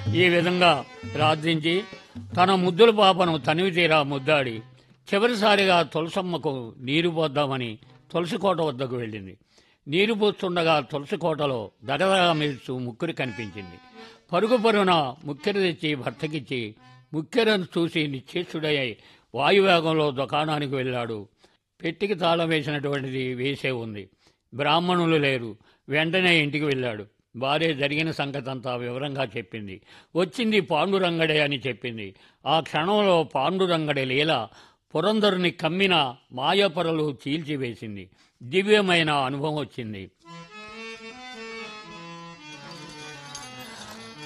ఈ విధంగా ప్రార్థించి తన ముద్దుల పాపను తనివి తీరా ముద్దాడి చివరిసారిగా తులసమ్మకు నీరు పోద్దామని తులసికోట వద్దకు వెళ్ళింది నీరు పోస్తుండగా తులసికోటలో దగదగా మెరుస్తూ ముక్కిరి కనిపించింది పరుగు పరుగున ముక్కెర తెచ్చి భర్తకిచ్చి ముక్కెరను చూసి నిశ్చేష్టుడయ్యి వాయువేగంలో దుకాణానికి వెళ్ళాడు పెట్టికి తాళం వేసినటువంటిది వేసే ఉంది బ్రాహ్మణులు లేరు వెంటనే ఇంటికి వెళ్ళాడు భార్య జరిగిన సంగతంతా వివరంగా చెప్పింది వచ్చింది పాండురంగడే అని చెప్పింది ఆ క్షణంలో పాండురంగడి లీల పురంధరుని కమ్మిన మాయపరలు చీల్చివేసింది దివ్యమైన అనుభవం వచ్చింది